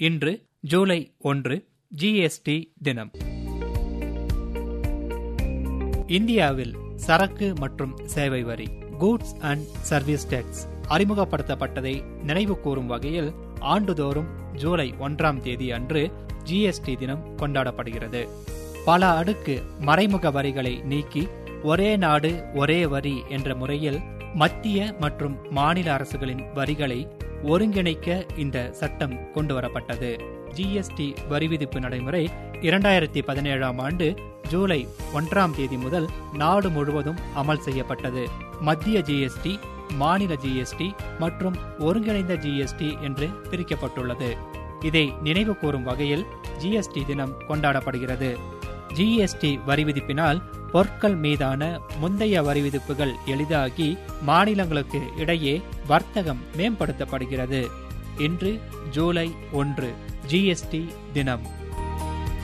இன்று ஜூலை ஒன்று ஜிஎஸ்டி தினம் இந்தியாவில் சரக்கு மற்றும் சேவை வரி கூட்ஸ் அண்ட் சர்வீஸ் டேக்ஸ் அறிமுகப்படுத்தப்பட்டதை நினைவு கூறும் வகையில் ஆண்டுதோறும் ஜூலை ஒன்றாம் தேதி அன்று ஜிஎஸ்டி தினம் கொண்டாடப்படுகிறது பல அடுக்கு மறைமுக வரிகளை நீக்கி ஒரே நாடு ஒரே வரி என்ற முறையில் மத்திய மற்றும் மாநில அரசுகளின் வரிகளை ஒருங்கிணைக்க இந்த சட்டம் கொண்டுவரப்பட்டது ஜிஎஸ்டி வரி விதிப்பு நடைமுறை இரண்டாயிரத்தி பதினேழாம் ஆண்டு ஜூலை ஒன்றாம் தேதி முதல் நாடு முழுவதும் அமல் செய்யப்பட்டது மத்திய ஜிஎஸ்டி மாநில ஜிஎஸ்டி மற்றும் ஒருங்கிணைந்த ஜிஎஸ்டி என்று பிரிக்கப்பட்டுள்ளது இதை நினைவு கூறும் வகையில் ஜிஎஸ்டி தினம் கொண்டாடப்படுகிறது ஜிஎஸ்டி வரி விதிப்பினால் பொருட்கள் மீதான முந்தைய வரி விதிப்புகள் எளிதாகி மாநிலங்களுக்கு இடையே வர்த்தகம் மேம்படுத்தப்படுகிறது இன்று ஜூலை ஒன்று ஜிஎஸ்டி தினம்